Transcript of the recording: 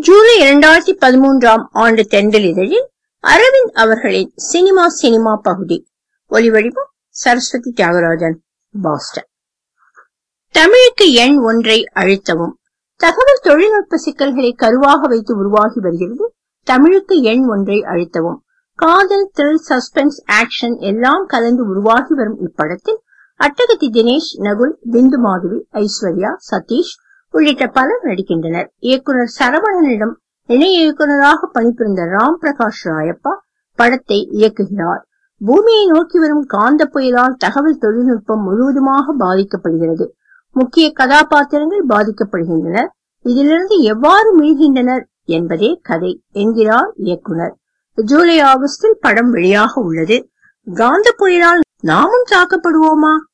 ஜூலை இரண்டாயிரத்தி பதிமூன்றாம் ஆண்டு தெண்டல் இதழில் அரவிந்த் அவர்களின் சினிமா சினிமா பகுதி ஒலிவடிவம் சரஸ்வதி தியாகராஜன் பாஸ்டன் தமிழுக்கு எண் ஒன்றை அழுத்தவும் தகவல் தொழில்நுட்ப சிக்கல்களை கருவாக வைத்து உருவாகி வருகிறது தமிழுக்கு எண் ஒன்றை அழுத்தவும் காதல் த்ரில் சஸ்பென்ஸ் ஆக்ஷன் எல்லாம் கலந்து உருவாகி வரும் இப்படத்தில் அட்டகத்தி தினேஷ் நகுல் பிந்து மாதவி ஐஸ்வர்யா சதீஷ் உள்ளிட்ட பலர் நடிக்கின்றனர் இயக்குனர் சரவணனிடம் இணை இயக்குனராக பணிபுரிந்த ராம் பிரகாஷ் ராயப்பா படத்தை இயக்குகிறார் பூமியை நோக்கி வரும் காந்த புயலால் தகவல் தொழில்நுட்பம் முழுவதுமாக பாதிக்கப்படுகிறது முக்கிய கதாபாத்திரங்கள் பாதிக்கப்படுகின்றனர் இதிலிருந்து எவ்வாறு மீள்கின்றனர் என்பதே கதை என்கிறார் இயக்குனர் ஜூலை ஆகஸ்டில் படம் வெளியாக உள்ளது காந்த புயலால் நாமும் தாக்கப்படுவோமா